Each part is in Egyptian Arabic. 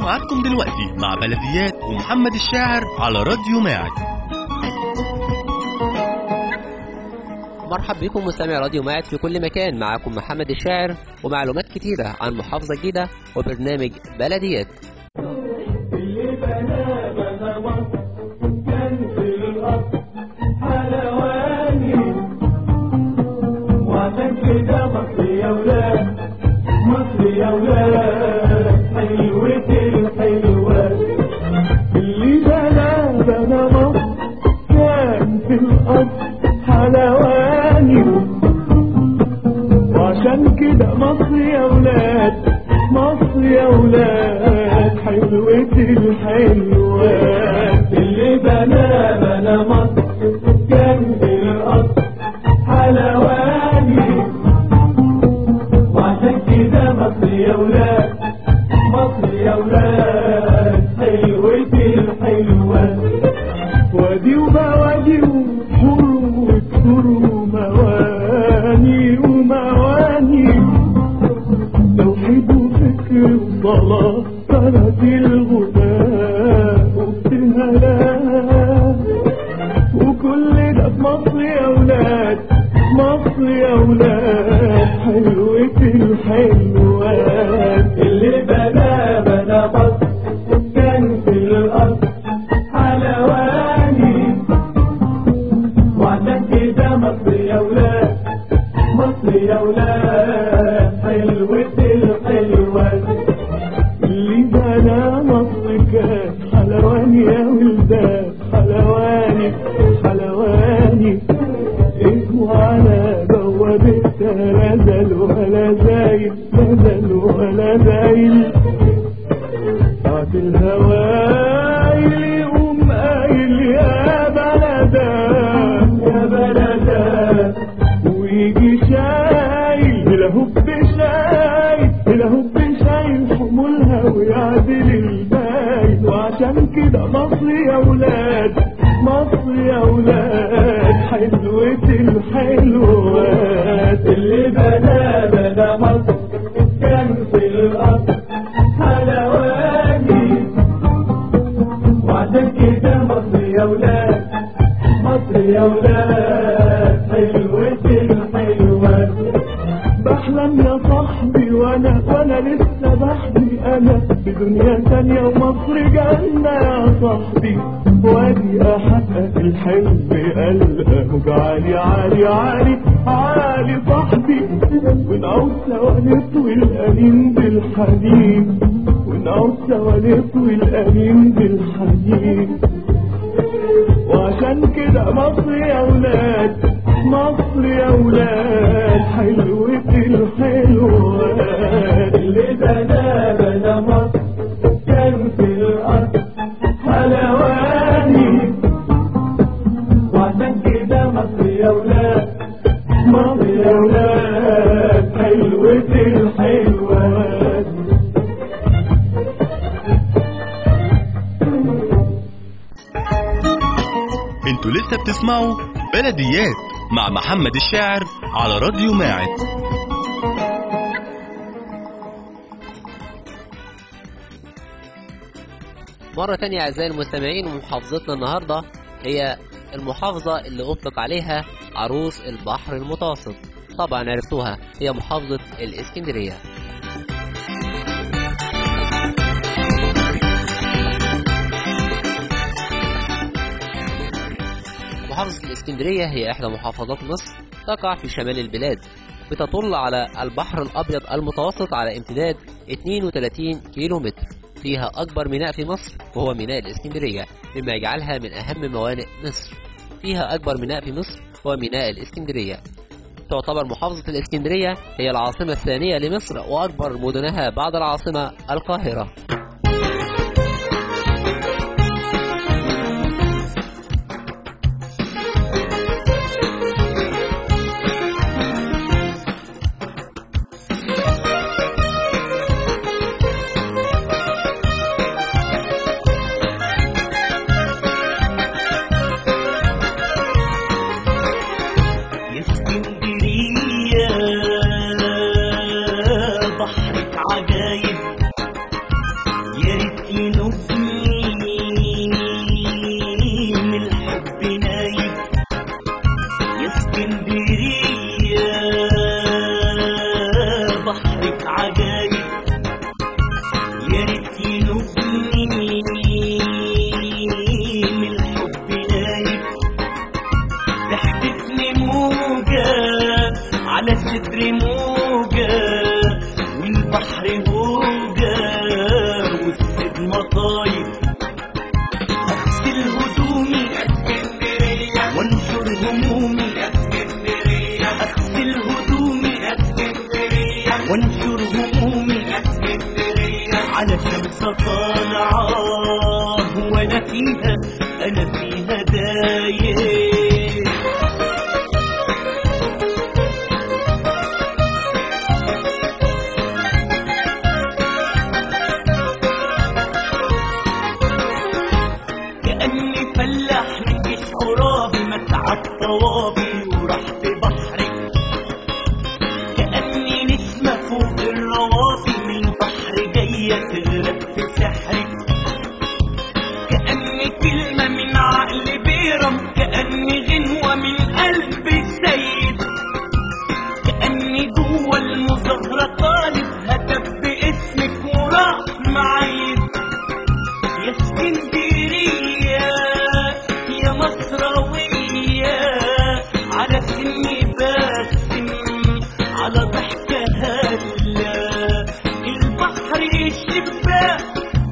معاكم دلوقتي مع بلديات ومحمد الشاعر على راديو ماعد مرحب بكم مستمع راديو معد في كل مكان معاكم محمد الشاعر ومعلومات كتيرة عن محافظة جديدة وبرنامج بلديات اللي بنا بنا مصر كان في الأرض حلواني وعشان كده مصر يا ولاد مصر يا ولاد حلوة الحلوات اللي بنا بنا مصر كان في الأرض حلواني وعشان كده مصر يا ولاد مصر يا ولاد حلوة الحلوات اللي بنا بنا مصر كان في الأرض حلواني وعشان كده مصر يا ولاد مصر يا ولاد حلوة الحلوات وادي وبوادي وحور وكسور ومواني ومواني توحيد وفكر وصلاة صلاة الغناء وابتهالات وكل ده في مصر يا ولاد مصر يا ولاد حلوة الحلوات اللي بنا بنا مصر كان في الأرض حلواني وعشان كده مصر يا ولاد مصر يا ولاد حلوة الحلوات اللي بنا مصر كان حلواني يا ولدان حلواني حلواني اسمه على بوابتها نزل ولا زايل نزل ولا زايل ساعة الهوايل يقوم قايل يا بلدا يا بلدا ويجي شايل الهب شايل الهب شايل حمولها ويعدل البايل وعشان كده مصر يا ولاد مصر يا ولاد حلوة الحلوات اللي بنا بنا مصر كان في الأرض حلواني وعشان كده مصر يا ولاد مصر يا ولاد حلوة الحلوات بحلم يا صاحبي وانا وانا لسه بحبي انا بدنيا تانية ومصر جنة يا صاحبي وادي احقق الحلم قلقه عالي عالي عالي عالي صاحبي ونعود سوا نطوي الانين بالحنين ونعود سوا نطوي الانين بالحنين وعشان كده مصر يا ولاد مصر يا ولاد حلوة الحلوات اللي بنا بنا مصر كان في الأرض حلواني وعشان كده مصر يا ولاد مصر يا ولاد حلوة الحلوات انتوا لسه بتسمعوا بلديات مع محمد الشاعر على راديو ماعد مرة تانية أعزائي المستمعين ومحافظتنا النهاردة هي المحافظة اللي أطلق عليها عروس البحر المتوسط طبعا عرفتوها هي محافظة الإسكندرية محافظة الإسكندرية هي إحدى محافظات مصر تقع في شمال البلاد بتطل على البحر الأبيض المتوسط على امتداد 32 كيلو متر فيها أكبر ميناء في مصر وهو ميناء الإسكندرية مما يجعلها من أهم موانئ مصر فيها أكبر ميناء في مصر هو ميناء الإسكندرية تعتبر محافظة الإسكندرية هي العاصمة الثانية لمصر وأكبر مدنها بعد العاصمة القاهرة يا اسكندرية بحرك عجايب على شمس طالعة وانا فيها انا فيها داير كأني فلاح من جيش عرابي مسعى الطوابي ورحت بحري كأني نسمة فوق الروابي من البحر جاية تغرق في سحري كأني كلمة من عقل بيرم كأني غنوة من قلب السيد كأني جوه المظاهرة طالب هتف باسمك وراح معيد يا اسكندرية يا مصراوية على سني باسم على ضحكة هلا البحر شباك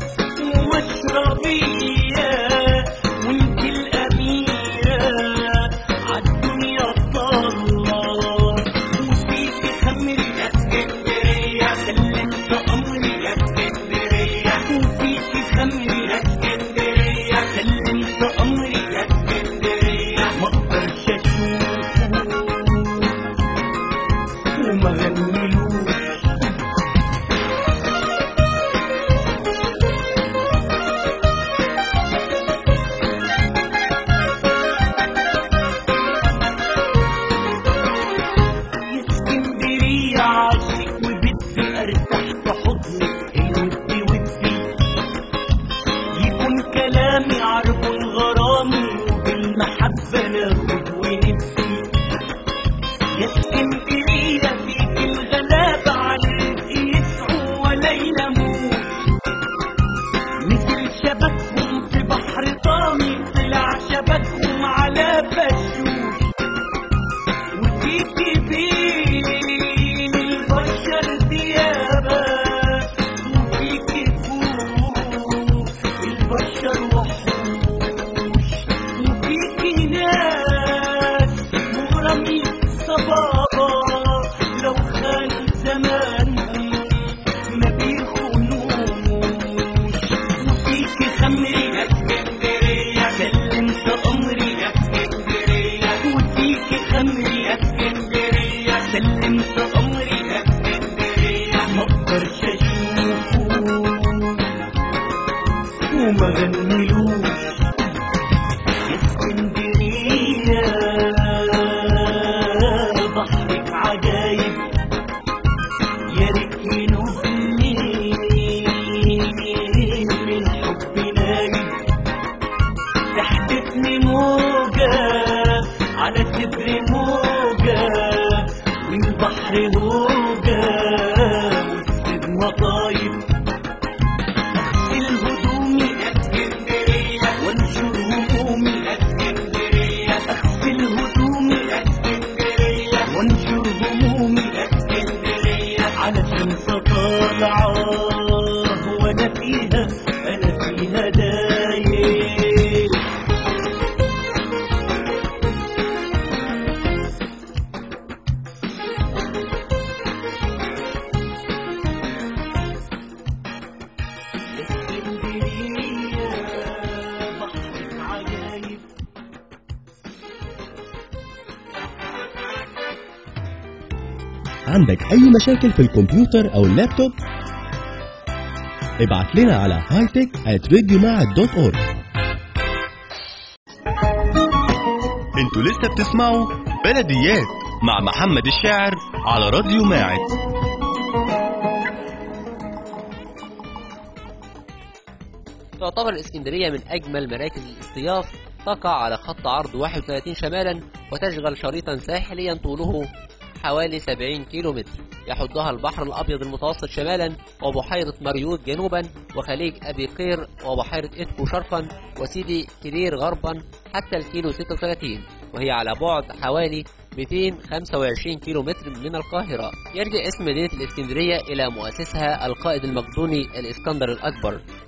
ومشربية وانت الأميرة عالدنيا طالة وفيك خمري يا اسكندرية سلمت أمري يا اسكندرية وفيك خمري يا اسكندرية سلمت أمري يا اسكندرية ما اقدرش اشوفه وما غنيلوش يا اسكندرية عاشق وبدي ارتاح في حضنك الودي ودي يكون كلامي عرض غرامي وبالمحبة ناخد وندي يا اسكندرية فيك الغلابة على الرزق يسعوا ولا يناموا مثل شبكهم في بحر طامي طلع شبكهم على بشوش وفيك بين البشر ديابة وفيك فوق البشر وحوش وفيك ناس مغرمين صبابة لو خان زمانهم ما بيخونوش وفيك خمري يا اسكندرية سلمت أمري يا اسكندرية وفيك خمري يا اسكندرية سلمت أمري يا اسكندرية ما اقدرش اشوفه وما غنيلوش يا اسكندرية بحرك عجايب يا ريت ينوبني من حب نايم تحدثني موجة على صدر موجة والبحر هوجة والسجن طايب اغسل هدومي يا اسكندرية وانشر همومي يا اسكندرية اغسل هدومي يا اسكندرية وانشر همومي يا اسكندرية على شمس طالعة وانا فيها انا فيها داير اسكندرية بحرك عجايب عندك أي مشاكل في الكمبيوتر أو اللابتوب؟ ابعت لنا على هايتك at radioماعد.org انتوا لسه بتسمعوا بلديات مع محمد الشاعر على راديو ماعد تعتبر الإسكندرية من أجمل مراكز الاصطياف تقع على خط عرض 31 شمالا وتشغل شريطا ساحليا طوله حوالي 70 كيلو متر يحدها البحر الأبيض المتوسط شمالا وبحيرة مريوط جنوبا وخليج أبي قير وبحيرة إتكو شرقا وسيدي كرير غربا حتى الكيلو 36 وهي على بعد حوالي 225 كيلو متر من القاهرة يرجع اسم مدينة الإسكندرية إلى مؤسسها القائد المقدوني الإسكندر الأكبر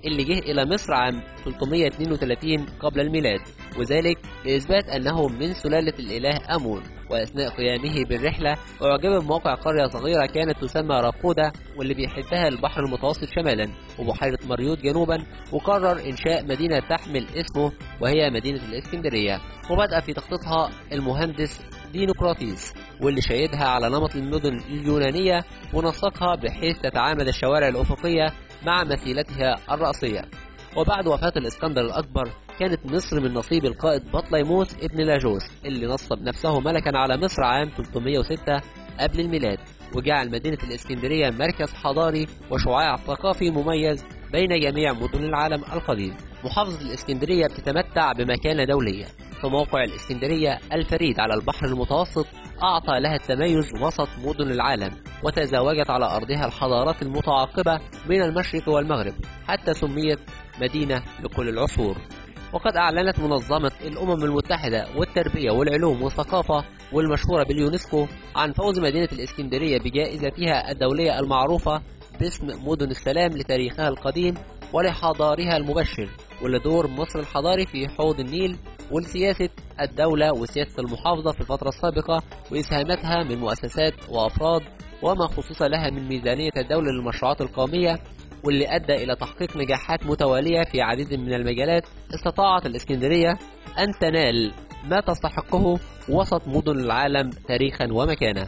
اللي جه إلى مصر عام 332 قبل الميلاد وذلك لإثبات أنه من سلالة الإله أمون وأثناء قيامه بالرحلة أعجب بموقع قرية صغيرة كانت تسمى راقودة واللي بيحدها البحر المتوسط شمالا وبحيرة مريوط جنوبا وقرر إنشاء مدينة تحمل اسمه وهي مدينة الإسكندرية وبدأ في تخطيطها المهندس دينقراطيس واللي شيدها على نمط المدن اليونانية ونسقها بحيث تتعامد الشوارع الأفقية مع مثيلتها الرأسية وبعد وفاة الإسكندر الأكبر كانت مصر من نصيب القائد بطليموس ابن لاجوس اللي نصب نفسه ملكا على مصر عام 306 قبل الميلاد وجعل مدينة الإسكندرية مركز حضاري وشعاع ثقافي مميز بين جميع مدن العالم القديم محافظة الإسكندرية بتتمتع بمكانة دولية فموقع الإسكندرية الفريد على البحر المتوسط أعطى لها التميز وسط مدن العالم وتزاوجت على أرضها الحضارات المتعاقبة بين المشرق والمغرب حتى سميت مدينة لكل العصور وقد أعلنت منظمة الأمم المتحدة والتربية والعلوم والثقافة والمشهورة باليونسكو عن فوز مدينة الإسكندرية بجائزتها الدولية المعروفة باسم مدن السلام لتاريخها القديم ولحضارها المبشر ولدور مصر الحضاري في حوض النيل ولسياسة الدولة وسياسة المحافظة في الفترة السابقة وإسهاماتها من مؤسسات وأفراد وما خصص لها من ميزانية الدولة للمشروعات القومية واللي أدى إلى تحقيق نجاحات متوالية في عديد من المجالات استطاعت الإسكندرية أن تنال ما تستحقه وسط مدن العالم تاريخا ومكانة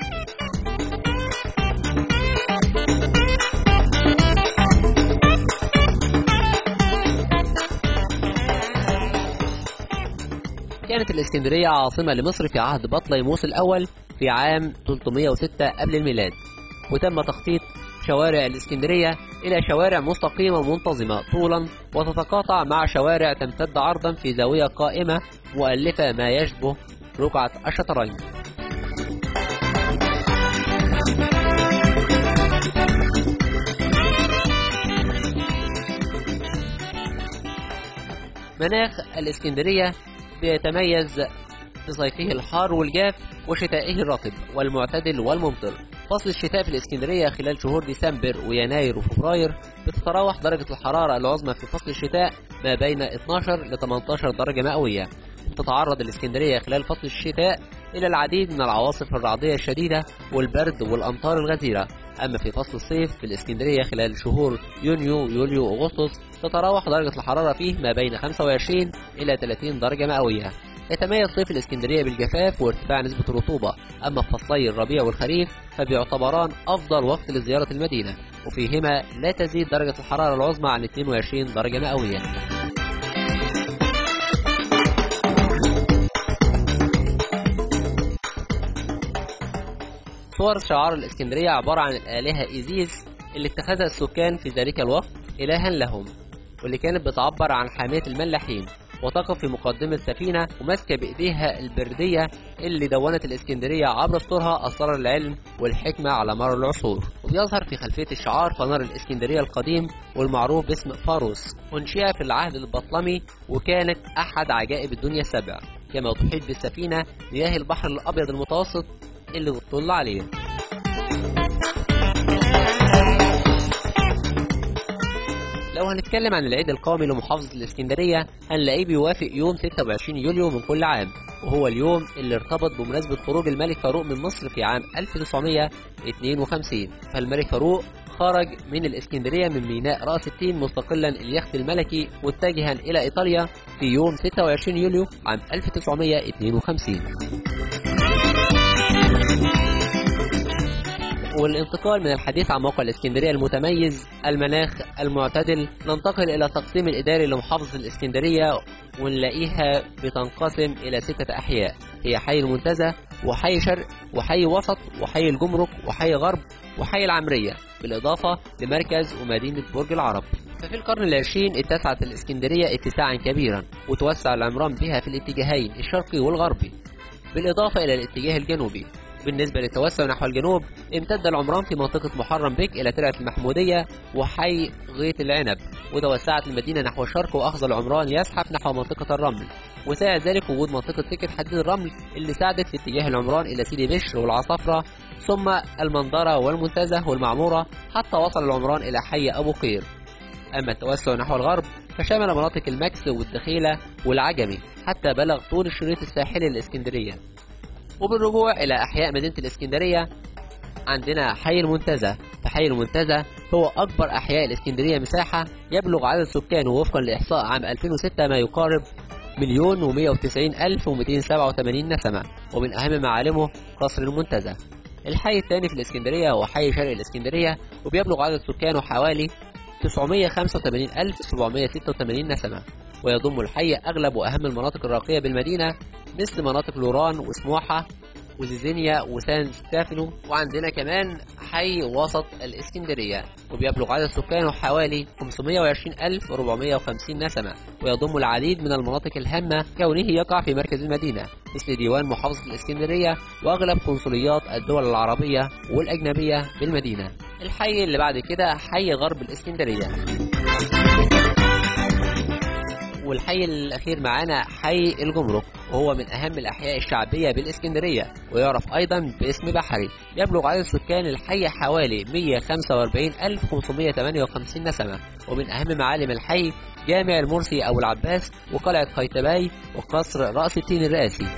كانت الإسكندرية عاصمة لمصر في عهد بطليموس الأول في عام 306 قبل الميلاد وتم تخطيط شوارع الإسكندرية إلى شوارع مستقيمة منتظمة طولا وتتقاطع مع شوارع تمتد عرضا في زاوية قائمة مؤلفة ما يشبه رقعة الشطرنج مناخ الإسكندرية بيتميز بصيفه الحار والجاف وشتائه الرطب والمعتدل والممطر فصل الشتاء في الإسكندرية خلال شهور ديسمبر ويناير وفبراير بتتراوح درجة الحرارة العظمى في فصل الشتاء ما بين 12 ل 18 درجة مئوية تتعرض الإسكندرية خلال فصل الشتاء إلى العديد من العواصف الرعدية الشديدة والبرد والأمطار الغزيرة أما في فصل الصيف في الإسكندرية خلال شهور يونيو يوليو أغسطس تتراوح درجة الحرارة فيه ما بين 25 إلى 30 درجة مئوية يتميز صيف الإسكندرية بالجفاف وارتفاع نسبة الرطوبة أما في فصلي الربيع والخريف فبيعتبران أفضل وقت لزيارة المدينة وفيهما لا تزيد درجة الحرارة العظمى عن 22 درجة مئوية صور شعار الإسكندرية عبارة عن الآلهة إيزيس اللي اتخذها السكان في ذلك الوقت إلها لهم واللي كانت بتعبر عن حامية الملاحين وتقف في مقدمة سفينة وماسكة بإيديها البردية اللي دونت الإسكندرية عبر سطورها أسرار العلم والحكمة على مر العصور وبيظهر في خلفية الشعار فنار الإسكندرية القديم والمعروف باسم فاروس أنشئ في العهد البطلمي وكانت أحد عجائب الدنيا السبع كما تحيط بالسفينة مياه البحر الأبيض المتوسط اللي بتطل عليه لو هنتكلم عن العيد القومي لمحافظة الإسكندرية هنلاقيه بيوافق يوم 26 يوليو من كل عام وهو اليوم اللي ارتبط بمناسبة خروج الملك فاروق من مصر في عام 1952 فالملك فاروق خرج من الإسكندرية من ميناء رأس التين مستقلا اليخت الملكي متجها إلى إيطاليا في يوم 26 يوليو عام 1952 والانتقال من الحديث عن موقع الإسكندرية المتميز المناخ المعتدل ننتقل إلى التقسيم الإداري لمحافظة الإسكندرية ونلاقيها بتنقسم إلى ستة أحياء هي حي المنتزه وحي شرق وحي وسط وحي الجمرك وحي غرب وحي العمرية بالإضافة لمركز ومدينة برج العرب ففي القرن العشرين اتسعت الإسكندرية اتساعا كبيرا وتوسع العمران بها في الاتجاهين الشرقي والغربي بالإضافة إلى الاتجاه الجنوبي بالنسبة للتوسع نحو الجنوب امتد العمران في منطقة محرم بك إلى ترعة المحمودية وحي غيط العنب وتوسعت المدينة نحو الشرق وأخذ العمران يزحف نحو منطقة الرمل وساعد ذلك وجود منطقة سكة حديد الرمل اللي ساعدت في اتجاه العمران إلى سيدي بشر والعصافرة ثم المنظرة والمنتزه والمعمورة حتى وصل العمران إلى حي أبو قير أما التوسع نحو الغرب فشمل مناطق المكس والدخيلة والعجمي حتى بلغ طول الشريط الساحلي للإسكندرية وبالرجوع إلى أحياء مدينة الإسكندرية عندنا حي المنتزه فحي المنتزه هو أكبر أحياء الإسكندرية مساحة يبلغ عدد سكانه وفقا لإحصاء عام 2006 ما يقارب مليون ومية وتسعين ألف ومئتين سبعة وثمانين نسمة ومن أهم معالمه قصر المنتزه الحي الثاني في الإسكندرية هو حي شرق الإسكندرية وبيبلغ عدد سكانه حوالي 985786 نسمة ويضم الحي أغلب وأهم المناطق الراقية بالمدينة مثل مناطق لوران وسموحة وزيزينيا وسان ستافنو وعندنا كمان حي وسط الإسكندرية وبيبلغ عدد سكانه حوالي 520450 نسمة ويضم العديد من المناطق الهامة كونه يقع في مركز المدينة مثل ديوان محافظة الإسكندرية وأغلب قنصليات الدول العربية والأجنبية بالمدينة الحي اللي بعد كده حي غرب الإسكندرية والحي الأخير معانا حي الجمرك وهو من أهم الأحياء الشعبية بالإسكندرية ويعرف أيضا باسم بحري يبلغ عدد سكان الحي حوالي 145558 نسمة ومن أهم معالم الحي جامع المرسي أبو العباس وقلعة قيتباي وقصر رأس التين الرئاسي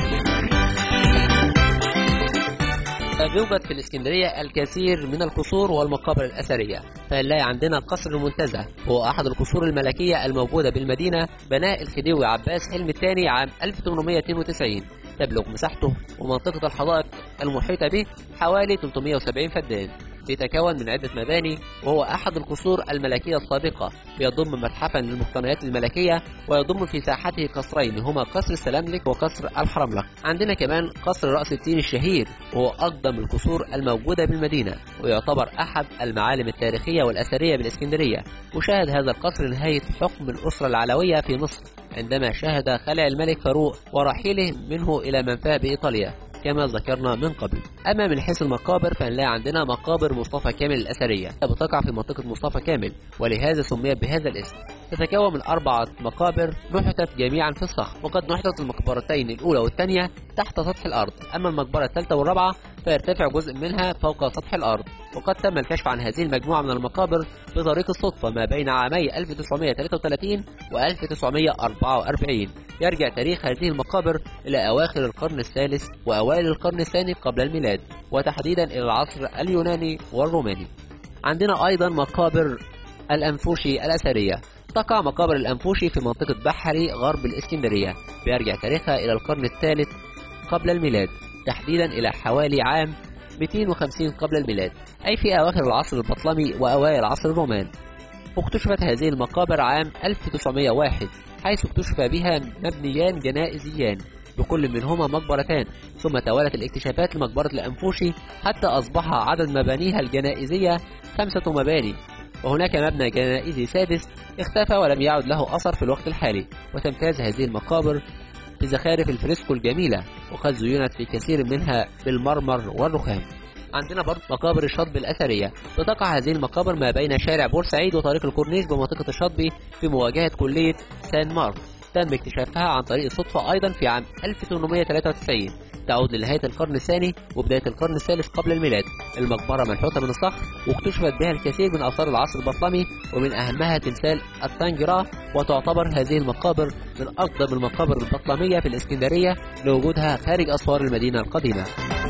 يوجد في الإسكندرية الكثير من القصور والمقابر الأثرية فنلاقي عندنا قصر المنتزه هو أحد القصور الملكية الموجودة بالمدينة بناء الخديوي عباس حلمي الثاني عام 1892 تبلغ مساحته ومنطقة الحدائق المحيطة به حوالي 370 فدان بيتكون من عدة مباني وهو أحد القصور الملكية السابقة بيضم متحفا للمقتنيات الملكية ويضم في ساحته قصرين هما قصر السلاملك وقصر الحرملك عندنا كمان قصر رأس التين الشهير وهو أقدم القصور الموجودة بالمدينة ويعتبر أحد المعالم التاريخية والأثرية بالإسكندرية وشهد هذا القصر نهاية حكم الأسرة العلوية في مصر عندما شهد خلع الملك فاروق ورحيله منه إلى منفاه بإيطاليا كما ذكرنا من قبل أما من حيث المقابر فنلاقي عندنا مقابر مصطفى كامل الأثرية بتقع في منطقة مصطفى كامل ولهذا سميت بهذا الاسم تتكون من أربعة مقابر نحتت جميعا في الصخر وقد نحتت المقبرتين الأولى والثانية تحت سطح الأرض أما المقبرة الثالثة والرابعة فيرتفع جزء منها فوق سطح الأرض وقد تم الكشف عن هذه المجموعة من المقابر بطريق الصدفة ما بين عامي 1933 و 1944 يرجع تاريخ هذه المقابر إلى أواخر القرن الثالث وأوائل القرن الثاني قبل الميلاد وتحديدا إلى العصر اليوناني والروماني عندنا أيضا مقابر الأنفوشي الأثرية تقع مقابر الأنفوشي في منطقة بحري غرب الإسكندرية بيرجع تاريخها إلى القرن الثالث قبل الميلاد تحديدا إلى حوالي عام 250 قبل الميلاد أي في أواخر العصر البطلمي وأوائل عصر الرومان اكتشفت هذه المقابر عام 1901 حيث اكتشف بها مبنيان جنائزيان بكل منهما مقبرتان ثم توالت الاكتشافات لمقبرة الأنفوشي حتى أصبح عدد مبانيها الجنائزية خمسة مباني وهناك مبنى جنائزي سادس اختفى ولم يعد له أثر في الوقت الحالي وتمتاز هذه المقابر بزخارف الفريسكو الجميلة وقد زينت في كثير منها بالمرمر والرخام عندنا برضه مقابر الشطب الأثرية بتقع هذه المقابر ما بين شارع بورسعيد وطريق الكورنيش بمنطقة الشطبي في مواجهة كلية سان مارك تم اكتشافها عن طريق الصدفة أيضا في عام 1893 تعود لنهاية القرن الثاني وبداية القرن الثالث قبل الميلاد المقبرة منحوتة من الصخر واكتشفت بها الكثير من آثار العصر البطلمي ومن أهمها تمثال الطنجرة وتعتبر هذه المقابر من أقدم المقابر البطلمية في الإسكندرية لوجودها خارج أسوار المدينة القديمة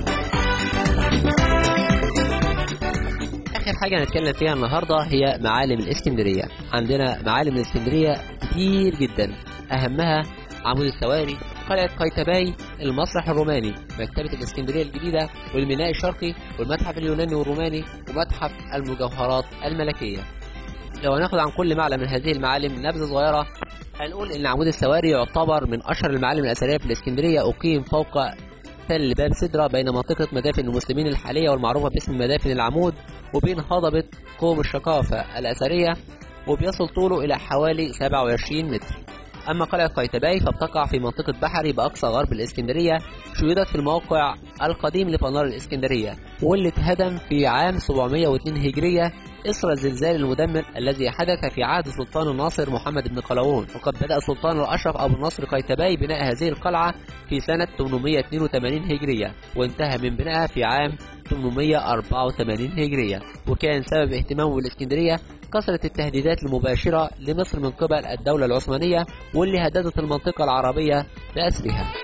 آخر حاجة هنتكلم فيها النهاردة هي معالم الإسكندرية عندنا معالم الإسكندرية كتير جدا أهمها عمود السواري قلعة قيتباي المسرح الروماني مكتبة الإسكندرية الجديدة والميناء الشرقي والمتحف اليوناني والروماني ومتحف المجوهرات الملكية لو هناخد عن كل معلم من هذه المعالم نبذة صغيرة هنقول إن عمود السواري يعتبر من أشهر المعالم الأثرية في الإسكندرية أقيم فوق تل باب سدرة بين منطقة مدافن المسلمين الحالية والمعروفة باسم مدافن العمود وبين هضبة قوم الشقافة الأثرية وبيصل طوله إلى حوالي 27 متر أما قلعة قيتباي فبتقع في منطقة بحري بأقصى غرب الإسكندرية شيدت في الموقع القديم لفنار الإسكندرية واللي اتهدم في عام 702 هجرية إثر الزلزال المدمر الذي حدث في عهد السلطان الناصر محمد بن قلاوون وقد بدأ السلطان الأشرف أبو النصر قيتباي بناء هذه القلعة في سنة 882 هجرية وانتهى من بنائها في عام 884 هجرية وكان سبب اهتمامه بالإسكندرية كثرة التهديدات المباشرة لمصر من قبل الدولة العثمانية واللي هددت المنطقة العربية بأسرها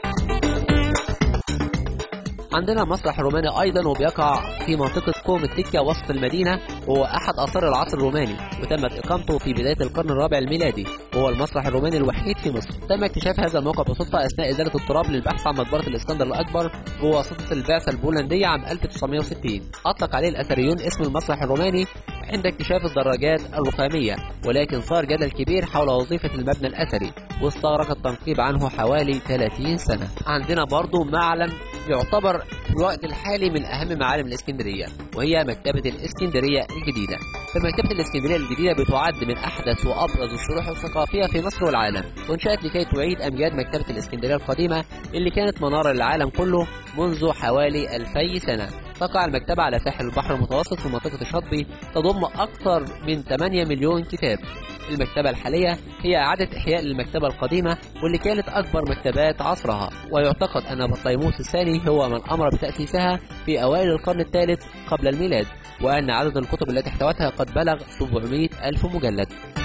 عندنا مسرح روماني ايضا وبيقع في منطقه كوم التكه وسط المدينه وهو احد اثار العصر الروماني وتمت اقامته في بدايه القرن الرابع الميلادي وهو المسرح الروماني الوحيد في مصر تم اكتشاف هذا الموقع بصدفه اثناء ازاله التراب للبحث عن مقبره الاسكندر الاكبر بواسطه البعثه البولنديه عام 1960 اطلق عليه الاثريون اسم المسرح الروماني عند اكتشاف الدراجات الرخاميه ولكن صار جدل كبير حول وظيفه المبنى الاثري واستغرق التنقيب عنه حوالي 30 سنه عندنا برضو معلم يعتبر في الوقت الحالي من أهم معالم الإسكندرية وهي مكتبة الإسكندرية الجديدة فمكتبة الإسكندرية الجديدة بتعد من أحدث وأبرز الشروح الثقافية في مصر والعالم وانشأت لكي تعيد أمجاد مكتبة الإسكندرية القديمة اللي كانت منارة للعالم كله منذ حوالي 2000 سنة تقع المكتبة على ساحل البحر المتوسط في منطقة الشاطبي تضم أكثر من 8 مليون كتاب المكتبة الحالية هي إعادة إحياء للمكتبة القديمة واللي كانت أكبر مكتبات عصرها ويعتقد أن بطليموس الثاني هو من أمر بتأسيسها في أوائل القرن الثالث قبل الميلاد وأن عدد الكتب التي احتوتها قد بلغ 700 ألف مجلد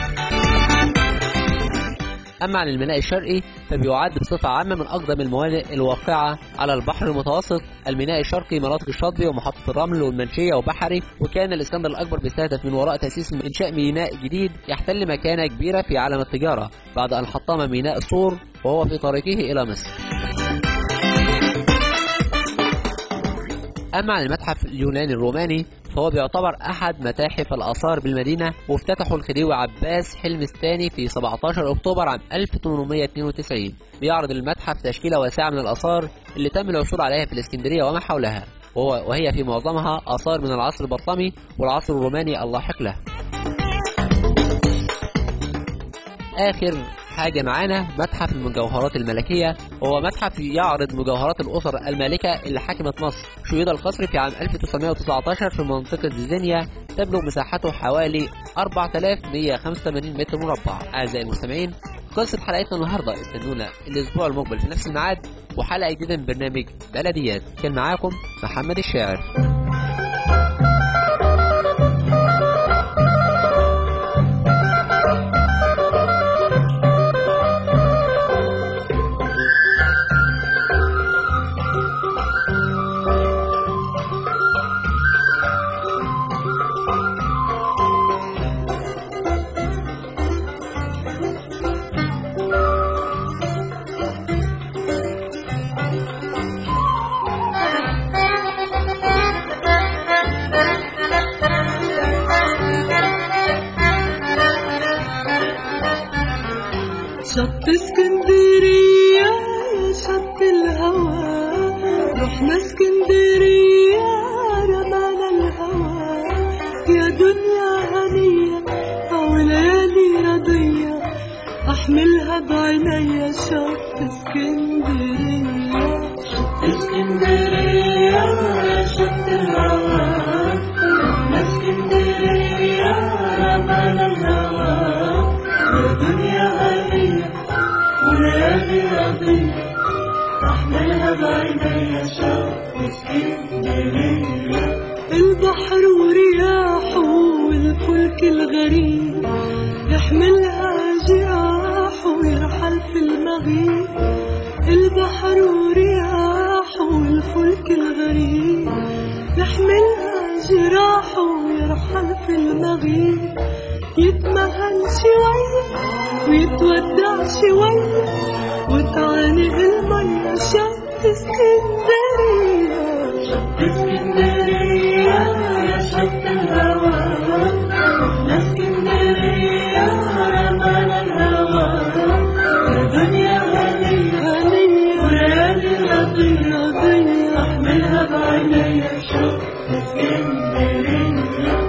أما عن الميناء الشرقي فبيعد بصفة عامة من أقدم الموانئ الواقعة على البحر المتوسط الميناء الشرقي مناطق الشاطبي ومحطة الرمل والمنشية وبحري وكان الإسكندر الأكبر بيستهدف من وراء تأسيس إنشاء ميناء جديد يحتل مكانة كبيرة في عالم التجارة بعد أن حطم ميناء الصور وهو في طريقه إلى مصر أما عن المتحف اليوناني الروماني فهو بيعتبر أحد متاحف الآثار بالمدينة وافتتحه الخديوي عباس حلمي الثاني في 17 أكتوبر عام 1892 بيعرض المتحف تشكيلة واسعة من الآثار اللي تم العثور عليها في الإسكندرية وما حولها وهو وهي في معظمها آثار من العصر البطلمي والعصر الروماني اللاحق له آخر حاجة معانا متحف المجوهرات الملكية وهو متحف يعرض مجوهرات الأسر المالكة اللي حكمت مصر شيد القصر في عام 1919 في منطقة زيزينيا تبلغ مساحته حوالي 4185 متر مربع أعزائي المستمعين خلصت حلقتنا النهاردة استنونا الأسبوع المقبل في نفس الميعاد وحلقة جديدة من برنامج بلديات كان معاكم محمد الشاعر شط اسكندرية يا شط الهوى رحنا اسكندرية رمانا الهوى يا دنيا هنية أو ليالي رضية أحملها بعينيا شط اسكندرية شط اسكندرية يا شط الهوى رحنا اسكندرية رمانا الهوى يا دنيا هنية وليالي رضية أحملها بعينيا شوق اسكندرية البحر ورياحه والفلك الغريب يحملها جراحه ويرحل في المغيب البحر ورياحه والفلك الغريب يحملها جراحه ويرحل في المغيب يتمهل شوية ويتودع شوية وتعانق المية شط اسكندرية شط اسكندرية يا شط الهوى رحنا اسكندرية رمانا الهوى يا دنيا غنية غنية وليالي رضية رضية احملها بعينيا شط اسكندرية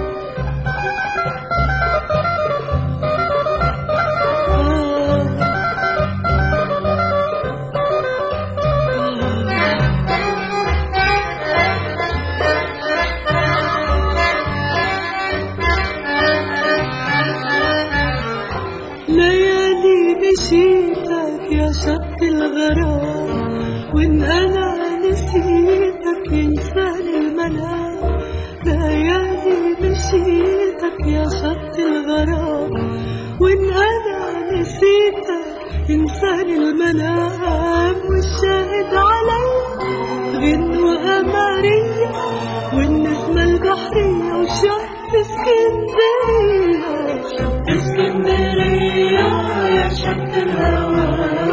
ليالي نسيتك يا شط الغرام وان انا نسيتك ينساني المنام ليالي نسيتك يا شط الغرام إنسان المنام والشاهد علي غنوة قمرية والنسمة البحرية وشط اسكندرية اسكندرية يا شط الهوى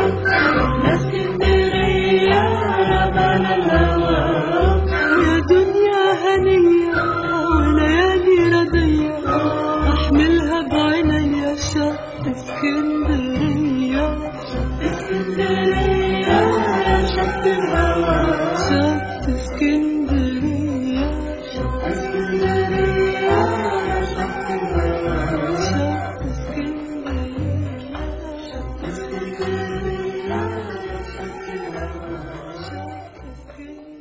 اسكندرية يا بلد الهوى يا دنيا هنية وليالي ردية أحملها بعيني يا شط اسكندرية اسكندرية يا شط الهوى شط اسكندرية شط اسكندرية يا شط الهوى شط اسكندرية شط اسكندرية يا شط الهوى شط اسكندرية